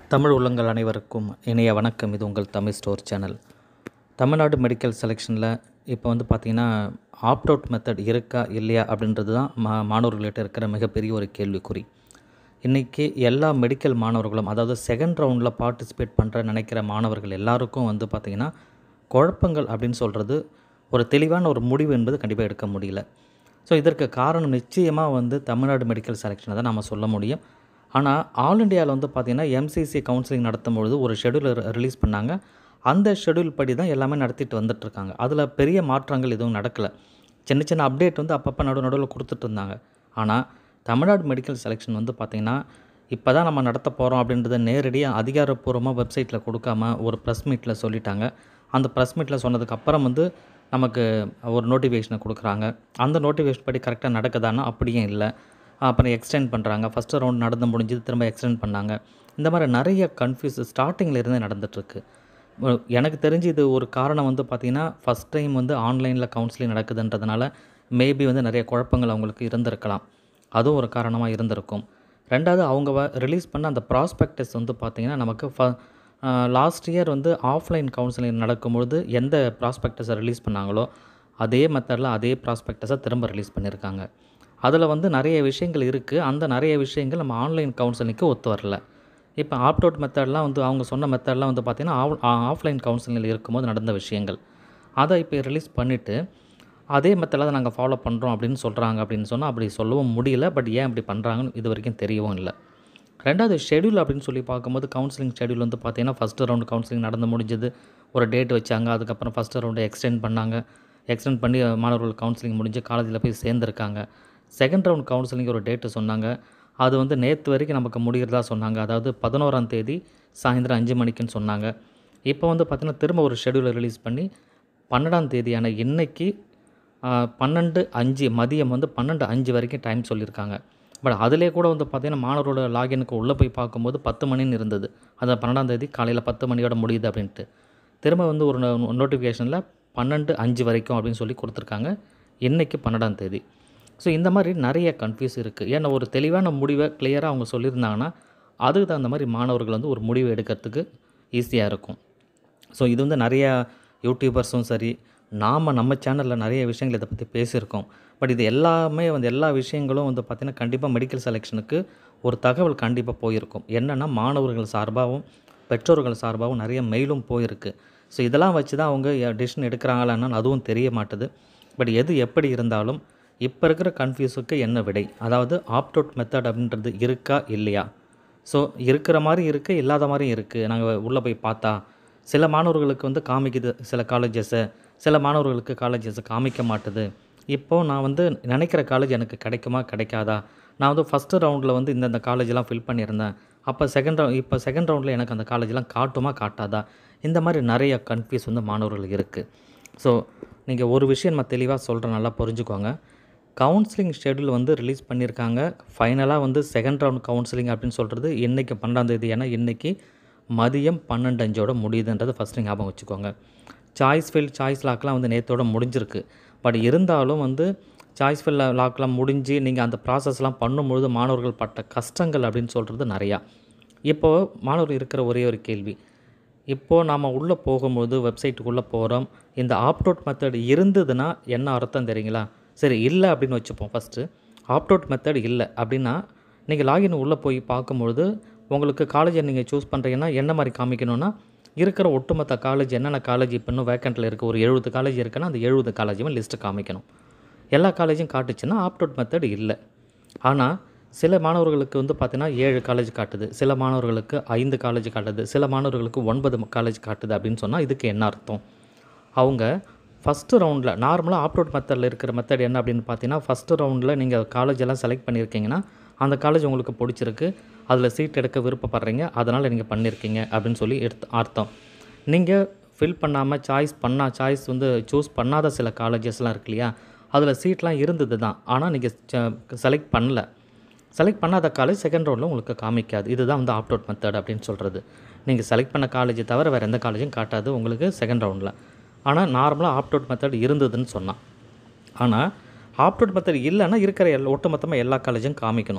தமிழ் உள்ளங்கள் அனைவருக்கும் இணைய வணக்கம் இது உங்கள் Tamil store channel Tamil Nadu medical செலெக்ஷனில் இப்போ வந்து பார்த்திங்கன்னா ஆப்ட் அவுட் மெத்தட் இருக்கா இல்லையா அப்படின்றது தான் மா மாணவர்கள்கிட்ட இருக்கிற மிகப்பெரிய ஒரு கேள்விக்குறி இன்றைக்கி எல்லா மெடிக்கல் மாணவர்களும் அதாவது செகண்ட் ரவுண்டில் பார்ட்டிசிபேட் பண்ணுற நினைக்கிற மாணவர்கள் எல்லாருக்கும் வந்து பார்த்திங்கன்னா குழப்பங்கள் அப்படின்னு சொல்கிறது ஒரு தெளிவான ஒரு முடிவு என்பது கண்டிப்பாக எடுக்க முடியல ஸோ இதற்கு காரணம் நிச்சயமாக வந்து தமிழ்நாடு மெடிக்கல் செலெக்ஷனை தான் நம்ம சொல்ல முடியும் ஆனால் ஆல் இண்டியாவில் வந்து பார்த்திங்கன்னா எம்சிசி கவுன்சிலிங் நடத்தும் பொழுது ஒரு ஷெடியூல் ரிலீஸ் பண்ணாங்க அந்த ஷெடியூல் படி தான் எல்லாமே நடத்திட்டு வந்துட்டுருக்காங்க அதில் பெரிய மாற்றங்கள் எதுவும் நடக்கலை சின்ன சின்ன அப்டேட் வந்து அப்பப்போ நடு நடுவில் கொடுத்துட்டு இருந்தாங்க ஆனால் தமிழ்நாடு மெடிக்கல் செலெக்ஷன் வந்து பார்த்திங்கன்னா இப்போ தான் நம்ம நடத்த போகிறோம் அப்படின்றத நேரடியாக அதிகாரப்பூர்வமாக வெப்சைட்டில் கொடுக்காம ஒரு ப்ரெஸ் மீட்டில் சொல்லிட்டாங்க அந்த ப்ரெஸ் மீட்டில் சொன்னதுக்கு அப்புறம் வந்து நமக்கு ஒரு நோட்டிஃபிகேஷனை கொடுக்குறாங்க அந்த நோட்டிஃபிகேஷன் படி கரெக்டாக நடக்குதான்னா அப்படியும் இல்லை அப்புறம் எக்ஸ்டெண்ட் பண்ணுறாங்க ஃபஸ்ட்டு ரவுண்ட் நடந்து முடிஞ்சது திரும்ப எக்ஸ்டெண்ட் பண்ணாங்க இந்த மாதிரி நிறைய கன்ஃபியூஸ் ஸ்டார்டிங்கில் இருந்தே நடந்துகிட்ருக்கு எனக்கு தெரிஞ்சு இது ஒரு காரணம் வந்து பார்த்திங்கன்னா ஃபஸ்ட் டைம் வந்து ஆன்லைனில் கவுன்சிலிங் நடக்குதுன்றதுனால மேபி வந்து நிறைய குழப்பங்கள் அவங்களுக்கு இருந்திருக்கலாம் அதுவும் ஒரு காரணமாக இருந்திருக்கும் ரெண்டாவது அவங்க ரிலீஸ் பண்ண அந்த ப்ராஸ்பெக்டஸ் வந்து பார்த்திங்கன்னா நமக்கு ஃப லாஸ்ட் இயர் வந்து ஆஃப்லைன் கவுன்சிலிங் நடக்கும்பொழுது எந்த ப்ராஸ்பெக்டஸை ரிலீஸ் பண்ணாங்களோ அதே மெத்தடில் அதே ப்ராஸ்பெக்டஸை திரும்ப ரிலீஸ் பண்ணியிருக்காங்க அதில் வந்து நிறைய விஷயங்கள் இருக்குது அந்த நிறைய விஷயங்கள் நம்ம ஆன்லைன் கவுன்சிலிங்க்கு ஒத்து வரல இப்போ ஆப்ட் அவுட் மெத்தட்லாம் வந்து அவங்க சொன்ன மெத்தட்லாம் வந்து பார்த்திங்கன்னா ஆஃப் ஆஃப்லைன் கவுன்சிலிங்கில் இருக்கும்போது நடந்த விஷயங்கள் அதை இப்போ ரிலீஸ் பண்ணிவிட்டு அதே மெத்தடில் தான் நாங்கள் ஃபாலோ பண்ணுறோம் அப்படின்னு சொல்கிறாங்க அப்படின்னு சொன்னால் அப்படி சொல்லவும் முடியல பட் ஏன் அப்படி பண்ணுறாங்கன்னு இது வரைக்கும் தெரியவும் இல்லை ரெண்டாவது ஷெடியூல் அப்படின்னு சொல்லி பார்க்கும்போது கவுன்சிலிங் ஷெடியூல் வந்து பார்த்திங்கன்னா ஃபஸ்ட்டு ரவுண்டு கவுன்சிலிங் நடந்து முடிஞ்சது ஒரு டேட் வச்சாங்க அதுக்கப்புறம் ஃபஸ்ட்டு ரவுண்டை எக்ஸ்டெண்ட் பண்ணாங்க எக்ஸ்டெண்ட் பண்ணி மாணவர்கள் கவுன்சிலிங் முடிஞ்சு காலேஜில் போய் சேர்ந்துருக்காங்க செகண்ட் ரவுண்ட் கவுன்சிலிங் ஒரு டேட்டு சொன்னாங்க அது வந்து நேற்று வரைக்கும் நமக்கு முடிகிறதா சொன்னாங்க அதாவது பதினோராம் தேதி சாயந்தரம் அஞ்சு மணிக்குன்னு சொன்னாங்க இப்போ வந்து பார்த்திங்கன்னா திரும்ப ஒரு ஷெடியூலை ரிலீஸ் பண்ணி பன்னெண்டாம் தேதியான இன்னைக்கு பன்னெண்டு அஞ்சு மதியம் வந்து பன்னெண்டு அஞ்சு வரைக்கும் டைம் சொல்லியிருக்காங்க பட் அதிலே கூட வந்து பார்த்திங்கன்னா மாணவரோட லாகினுக்கு உள்ளே போய் பார்க்கும்போது பத்து மணின்னு இருந்தது அது பன்னெண்டாம் தேதி காலையில் பத்து மணியோட முடியுது அப்படின்ட்டு திரும்ப வந்து ஒரு நோட்டிஃபிகேஷனில் பன்னெண்டு அஞ்சு வரைக்கும் அப்படின்னு சொல்லி கொடுத்துருக்காங்க இன்றைக்கி பன்னெண்டாம் தேதி ஸோ இந்த மாதிரி நிறைய கன்ஃபியூஸ் இருக்குது ஏன்னா ஒரு தெளிவான முடிவை கிளியராக அவங்க சொல்லியிருந்தாங்கன்னா அதுக்கு தகுந்த மாதிரி மாணவர்கள் வந்து ஒரு முடிவு எடுக்கிறதுக்கு ஈஸியாக இருக்கும் ஸோ இது வந்து நிறையா யூடியூபர்ஸும் சரி நாம் நம்ம சேனலில் நிறைய விஷயங்கள் இதை பற்றி பேசியிருக்கோம் பட் இது எல்லாமே வந்து எல்லா விஷயங்களும் வந்து பார்த்திங்கன்னா கண்டிப்பாக மெடிக்கல் செலெக்ஷனுக்கு ஒரு தகவல் கண்டிப்பாக போயிருக்கும் என்னென்னா மாணவர்கள் சார்பாகவும் பெற்றோர்கள் சார்பாகவும் நிறைய மெயிலும் போயிருக்கு ஸோ இதெல்லாம் வச்சு தான் அவங்க டிசிஷன் எடுக்கிறாங்களான்னு அதுவும் தெரிய மாட்டுது பட் எது எப்படி இருந்தாலும் இப்போ இருக்கிற கன்ஃபியூஸுக்கு என்ன விடை அதாவது ஆப்ட் அவுட் மெத்தட் அப்படின்றது இருக்கா இல்லையா ஸோ இருக்கிற மாதிரி இருக்குது இல்லாத மாதிரியும் இருக்குது நாங்கள் உள்ளே போய் பார்த்தா சில மாணவர்களுக்கு வந்து காமிக்குது சில காலேஜஸை சில மாணவர்களுக்கு காலேஜஸை காமிக்க மாட்டுது இப்போது நான் வந்து நினைக்கிற காலேஜ் எனக்கு கிடைக்குமா கிடைக்காதா நான் வந்து ஃபஸ்ட்டு ரவுண்டில் வந்து இந்தந்த காலேஜெலாம் ஃபில் பண்ணியிருந்தேன் அப்போ செகண்ட் ரவுண்ட் இப்போ செகண்ட் ரவுண்டில் எனக்கு அந்த காலேஜெலாம் காட்டுமா காட்டாதா இந்த மாதிரி நிறைய கன்ஃபியூஸ் வந்து மாணவர்கள் இருக்குது ஸோ நீங்கள் ஒரு விஷயம் நம்ம தெளிவாக சொல்கிறேன் நல்லா புரிஞ்சுக்கோங்க கவுன்சிலிங் ஷெடியூல் வந்து ரிலீஸ் பண்ணியிருக்காங்க ஃபைனலாக வந்து செகண்ட் ரவுண்ட் கவுன்சிலிங் அப்படின்னு சொல்கிறது இன்றைக்கி பன்னெண்டாம் தேதி ஏன்னா இன்றைக்கி மதியம் பன்னெண்டு அஞ்சோட முடியுதுன்றது ஃபஸ்ட்டு ஞாபகம் வச்சுக்கோங்க சாய்ஸ் ஃபில் சாய்ஸ் லாக்லாம் வந்து நேற்றோட முடிஞ்சிருக்கு பட் இருந்தாலும் வந்து சாய்ஸ் ஃபில் லாக்லாம் முடிஞ்சு நீங்கள் அந்த ப்ராசஸ்லாம் பண்ணும்பொழுது மாணவர்கள் பட்ட கஷ்டங்கள் அப்படின்னு சொல்கிறது நிறையா இப்போது மாணவர்கள் இருக்கிற ஒரே ஒரு கேள்வி இப்போது நாம் உள்ளே போகும்போது வெப்சைட்டுக்குள்ளே போகிறோம் இந்த ஆப்ட் அவுட் மெத்தட் இருந்ததுன்னா என்ன அர்த்தம் தெரியுங்களா சரி இல்லை அப்படின்னு வச்சுப்போம் ஃபஸ்ட்டு ஆப்ட் அவுட் மெத்தட் இல்லை அப்படின்னா நீங்கள் லாகின் உள்ளே போய் பார்க்கும்பொழுது உங்களுக்கு காலேஜை நீங்கள் சூஸ் பண்ணுறீங்கன்னா என்ன மாதிரி காமிக்கணும்னா இருக்கிற ஒட்டுமொத்த காலேஜ் என்னென்ன காலேஜ் இப்போ இன்னும் வேக்கண்ட்டில் இருக்குது ஒரு எழுபது காலேஜ் இருக்குன்னா அந்த எழுபது காலேஜுமே லிஸ்ட்டு காமிக்கணும் எல்லா காலேஜும் காட்டுச்சுன்னா ஆப்ட் அவுட் மெத்தட் இல்லை ஆனால் சில மாணவர்களுக்கு வந்து பார்த்திங்கன்னா ஏழு காலேஜ் காட்டுது சில மாணவர்களுக்கு ஐந்து காலேஜ் காட்டுது சில மாணவர்களுக்கு ஒன்பது காலேஜ் காட்டுது அப்படின்னு சொன்னால் இதுக்கு என்ன அர்த்தம் அவங்க ஃபஸ்ட்டு ரவுண்டில் நார்மலாக ஆப்ட் அவுட் மெத்தடில் இருக்கிற மெத்தட் என்ன அப்படின்னு பார்த்தீங்கன்னா ஃபஸ்ட்டு ரவுண்டில் நீங்கள் காலேஜ் எல்லாம் செலக்ட் பண்ணியிருக்கீங்கன்னா அந்த காலேஜ் உங்களுக்கு பிடிச்சிருக்கு அதில் சீட் எடுக்க விருப்பப்படுறீங்க அதனால் நீங்கள் பண்ணியிருக்கீங்க அப்படின்னு சொல்லி எடுத்து அர்த்தம் நீங்கள் ஃபில் பண்ணாமல் சாய்ஸ் பண்ணா சாய்ஸ் வந்து சூஸ் பண்ணாத சில காலேஜஸ்லாம் இருக்கு இல்லையா அதில் சீட்லாம் இருந்தது தான் ஆனால் நீங்கள் செலக்ட் பண்ணல செலக்ட் பண்ணாத காலேஜ் செகண்ட் ரவுண்டில் உங்களுக்கு காமிக்காது இதுதான் வந்து ஆப்ட் அவுட் மெத்தட் அப்படின்னு சொல்கிறது நீங்கள் செலக்ட் பண்ண காலேஜை தவிர வேறு எந்த காலேஜும் காட்டாது உங்களுக்கு செகண்ட் ரவுண்டில் ஆனால் நார்மலாக ஆப்ட் அவுட் மெத்தட் இருந்ததுன்னு சொன்னான் ஆனால் ஆப்ட் அவுட் மெத்தட் இல்லைன்னா இருக்கிற எல்லா ஒட்டுமொத்தமாக எல்லா காலேஜும் காமிக்கணும்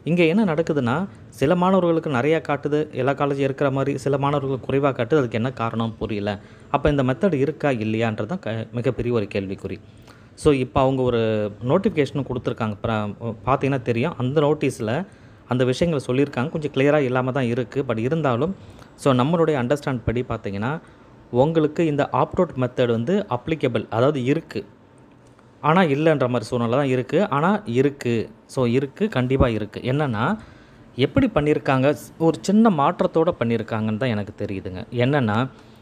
இங்கே என்ன நடக்குதுன்னா சில மாணவர்களுக்கு நிறையா காட்டுது எல்லா காலேஜும் இருக்கிற மாதிரி சில மாணவர்களுக்கு குறைவாக காட்டுது அதுக்கு என்ன காரணம் புரியல அப்போ இந்த மெத்தட் இருக்கா இல்லையான்றது தான் க மிகப்பெரிய ஒரு கேள்விக்குறி ஸோ இப்போ அவங்க ஒரு நோட்டிஃபிகேஷனும் கொடுத்துருக்காங்க அப்புறம் பார்த்தீங்கன்னா தெரியும் அந்த நோட்டீஸில் அந்த விஷயங்களை சொல்லியிருக்காங்க கொஞ்சம் கிளியராக இல்லாமல் தான் இருக்குது பட் இருந்தாலும் ஸோ நம்மளுடைய அண்டர்ஸ்டாண்ட் படி பார்த்தீங்கன்னா உங்களுக்கு இந்த ஆப்டவுட் மெத்தட் வந்து அப்ளிகபிள் அதாவது இருக்குது ஆனால் இல்லைன்ற மாதிரி சூழ்நிலை தான் இருக்குது ஆனால் இருக்குது ஸோ இருக்குது கண்டிப்பாக இருக்குது என்னென்னா எப்படி பண்ணியிருக்காங்க ஒரு சின்ன மாற்றத்தோடு பண்ணியிருக்காங்கன்னு தான் எனக்கு தெரியுதுங்க என்னென்னா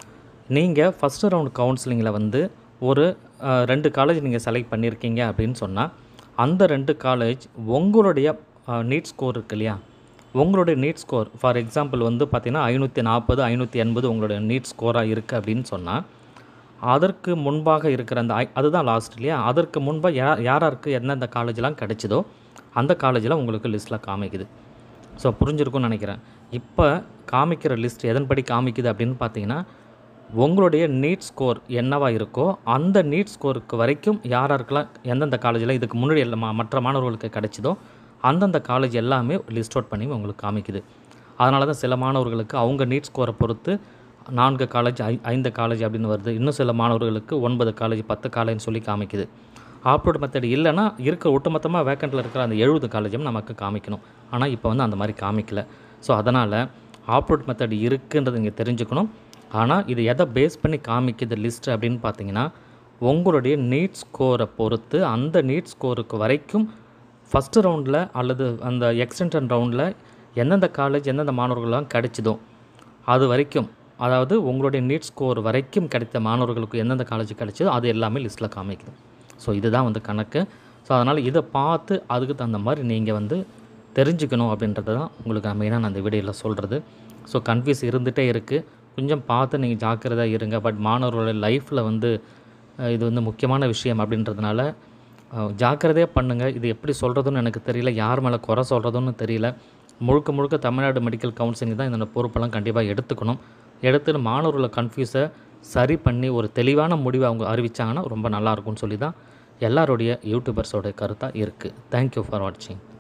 நீங்கள் ஃபஸ்ட்டு ரவுண்ட் கவுன்சிலிங்கில் வந்து ஒரு அஹ், ரெண்டு காலேஜ் நீங்கள் செலக்ட் பண்ணியிருக்கீங்க அப்படின்னு சொன்னால் அந்த ரெண்டு காலேஜ் உங்களுடைய நீட் ஸ்கோர் இருக்கு இல்லையா உங்களுடைய நீட் ஸ்கோர் ஃபார் எக்ஸாம்பிள் வந்து பார்த்தீங்கன்னா ஐநூற்றி நாற்பது ஐநூற்றி எண்பது உங்களுடைய நீட் ஸ்கோராக இருக்குது அப்படின்னு சொன்னால் அதற்கு முன்பாக இருக்கிற அந்த ஐ- அதுதான் லாஸ்ட் இல்லையா அதற்கு முன்பாக யா யாராருக்கு எந்தெந்த காலேஜ்லாம் கிடைச்சதோ அந்த காலேஜில் உங்களுக்கு லிஸ்ட்டில் காமிக்குது ஸோ புரிஞ்சிருக்கும்னு நினைக்கிறேன் இப்போ காமிக்கிற லிஸ்ட் எதன்படி காமிக்குது அப்படின்னு பார்த்தீங்கன்னா உங்களுடைய நீட் ஸ்கோர் என்னவா இருக்கோ அந்த நீட் ஸ்கோருக்கு வரைக்கும் யார் யாருக்கெல்லாம் எந்தெந்த காலேஜில் இதுக்கு முன்னாடி எல்லா மா- மற்ற மாணவர்களுக்கு கிடைச்சதோ அந்தந்த காலேஜ் எல்லாமே லிஸ்ட் அவுட் பண்ணி உங்களுக்கு காமிக்குது அதனால தான் சில மாணவர்களுக்கு அவங்க நீட் ஸ்கோரை பொறுத்து நான்கு காலேஜ் ஐ ஐந்து காலேஜ் அப்படின்னு வருது இன்னும் சில மாணவர்களுக்கு ஒன்பது காலேஜ் பத்து காலேஜ்னு சொல்லி காமிக்குது ஆப்லோட் மெத்தட் இல்லைன்னா இருக்கிற ஒட்டுமொத்தமாக வேக்கண்ட்டில் இருக்கிற அந்த எழுபது காலேஜும் நமக்கு காமிக்கணும் ஆனால் இப்போ வந்து அந்த மாதிரி காமிக்கல ஸோ அதனால் ஆப்லோட் மெத்தட் இருக்குன்றது இங்கே தெரிஞ்சுக்கணும் ஆனால் இது எதை பேஸ் பண்ணி காமிக்குது லிஸ்ட் அப்படின்னு பார்த்தீங்கன்னா உங்களுடைய நீட் ஸ்கோரை பொறுத்து அந்த நீட் ஸ்கோருக்கு வரைக்கும் ஃபஸ்ட்டு ரவுண்டில் அல்லது அந்த எக்ஸ்டென்ஷன் ரவுண்டில் எந்தெந்த காலேஜ் எந்தெந்த மாணவர்கள்லாம் கிடைச்சதோ அது வரைக்கும் அதாவது உங்களுடைய நீட் ஸ்கோர் வரைக்கும் கிடைத்த மாணவர்களுக்கு எந்தெந்த காலேஜ் கிடைச்சதோ அது எல்லாமே லிஸ்ட்டில் காமிக்குது ஸோ இதுதான் வந்து கணக்கு ஸோ அதனால் இதை பார்த்து அதுக்கு தகுந்த மாதிரி நீங்கள் வந்து தெரிஞ்சுக்கணும் அப்படின்றது தான் உங்களுக்கு மெயினாக நான் இந்த வீடியோவில் சொல்கிறது ஸோ கன்ஃபியூஸ் இருந்துகிட்டே இருக்குது கொஞ்சம் பார்த்து நீங்கள் ஜாக்கிரதையாக இருங்க பட் மாணவர்களோட லைஃப்பில் வந்து அஹ், இது வந்து முக்கியமான விஷயம் அப்படின்றதுனால அஹ், ஜாக்கிரதையாக பண்ணுங்கள் இது எப்படி சொல்கிறதுன்னு எனக்கு தெரியல யார் மேலே குறை சொல்கிறதுன்னு தெரியல முழுக்க முழுக்க தமிழ்நாடு மெடிக்கல் கவுன்சிலிங் தான் இந்த பொறுப்பெல்லாம் கண்டிப்பாக எடுத்துக்கணும் எடுத்து மாணவர்களை கன்ஃபியூஸை சரி பண்ணி ஒரு தெளிவான முடிவை அவங்க அறிவிச்சாங்கன்னா ரொம்ப நல்லா இருக்கும்னு சொல்லி தான் எல்லாருடைய யூடியூபர்ஸோட கருத்தாக இருக்குது தேங்க்யூ ஃபார் வாட்சிங்